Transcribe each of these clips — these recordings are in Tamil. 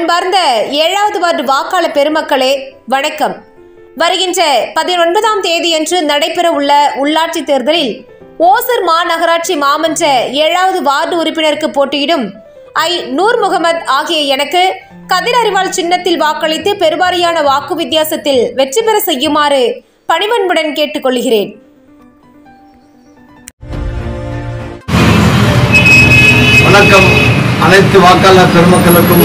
அன்பார்ந்த ஏழாவது வார்டு வாக்காளர் பெருமக்களே வணக்கம் வருகின்ற பதினொன்பதாம் தேதியன்று நடைபெற உள்ள உள்ளாட்சி தேர்தலில் ஓசூர் மாநகராட்சி மாமன்ற ஏழாவது வார்டு உறுப்பினருக்கு போட்டியிடும் ஐ நூர் முகமது ஆகிய எனக்கு கதிர் அறிவாள் சின்னத்தில் வாக்களித்து பெருவாரியான வாக்கு வித்தியாசத்தில் வெற்றி பெற செய்யுமாறு பணிவன்புடன் கேட்டுக்கொள்கிறேன் வணக்கம் அனைத்து வாக்காளர் பெருமக்களுக்கும்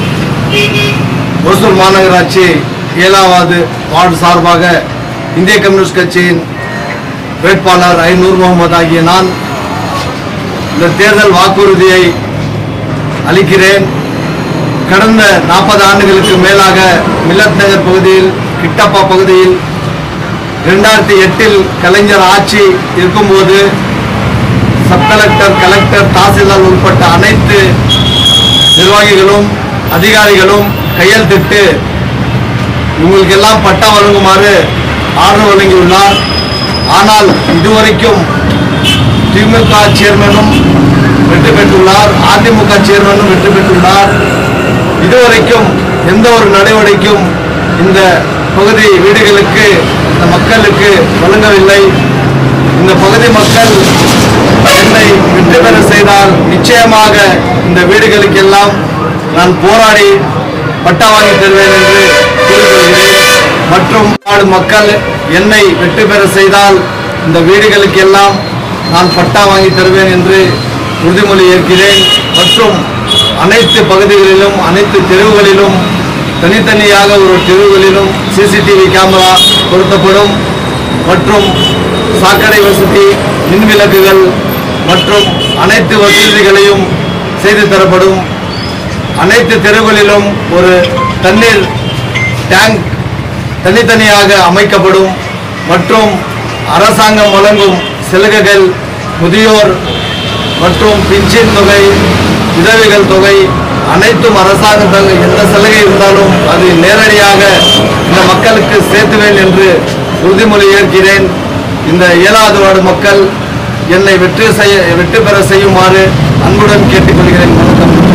ஓசூர் மாநகராட்சி ஏழாவது வார்டு சார்பாக இந்திய கம்யூனிஸ்ட் கட்சியின் வேட்பாளர் ஐ நூர் முகமது ஆகிய நான் இந்த தேர்தல் வாக்குறுதியை அளிக்கிறேன் கடந்த நாற்பது ஆண்டுகளுக்கு மேலாக மில்லத் நகர் பகுதியில் கிட்டப்பா பகுதியில் இரண்டாயிரத்தி எட்டில் கலைஞர் ஆட்சி இருக்கும்போது சப் கலெக்டர் கலெக்டர் தாசில்தார் உட்பட்ட அனைத்து நிர்வாகிகளும் அதிகாரிகளும் கையெழுத்திட்டு இவங்களுக்கெல்லாம் பட்டா வழங்குமாறு ஆர்டர் வழங்கியுள்ளார் ஆனால் இதுவரைக்கும் திமுக சேர்மனும் வெற்றி பெற்றுள்ளார் அதிமுக சேர்மனும் வெற்றி பெற்றுள்ளார் இதுவரைக்கும் எந்த ஒரு நடவடிக்கையும் இந்த பகுதி வீடுகளுக்கு இந்த மக்களுக்கு வழங்கவில்லை இந்த பகுதி மக்கள் என்னை வெற்றி பெற செய்தால் நிச்சயமாக இந்த வீடுகளுக்கெல்லாம் நான் போராடி பட்டா வாங்கி தருவேன் என்று கூறிக்கொள்கிறேன் மற்றும் நாடு மக்கள் என்னை வெற்றி பெற செய்தால் இந்த வீடுகளுக்கெல்லாம் நான் பட்டா வாங்கி தருவேன் என்று உறுதிமொழி ஏற்கிறேன் மற்றும் அனைத்து பகுதிகளிலும் அனைத்து தெருவுகளிலும் தனித்தனியாக ஒரு தெருவுகளிலும் சிசிடிவி கேமரா பொருத்தப்படும் மற்றும் சாக்கடை வசதி மின் விளக்குகள் மற்றும் அனைத்து வசதிகளையும் செய்து தரப்படும் அனைத்து தெருவுகளிலும் ஒரு தண்ணீர் டேங்க் தனித்தனியாக அமைக்கப்படும் மற்றும் அரசாங்கம் வழங்கும் சலுகைகள் முதியோர் மற்றும் பின்ஷன் தொகை உதவிகள் தொகை அனைத்தும் அரசாங்கம் எந்த சலுகை இருந்தாலும் அது நேரடியாக இந்த மக்களுக்கு சேர்த்துவேன் என்று உறுதிமொழி ஏற்கிறேன் இந்த ஏழாவது வார்டு மக்கள் என்னை வெற்றி செய்ய வெற்றி பெற செய்யுமாறு அன்புடன் கேட்டுக்கொள்கிறேன் வணக்கம்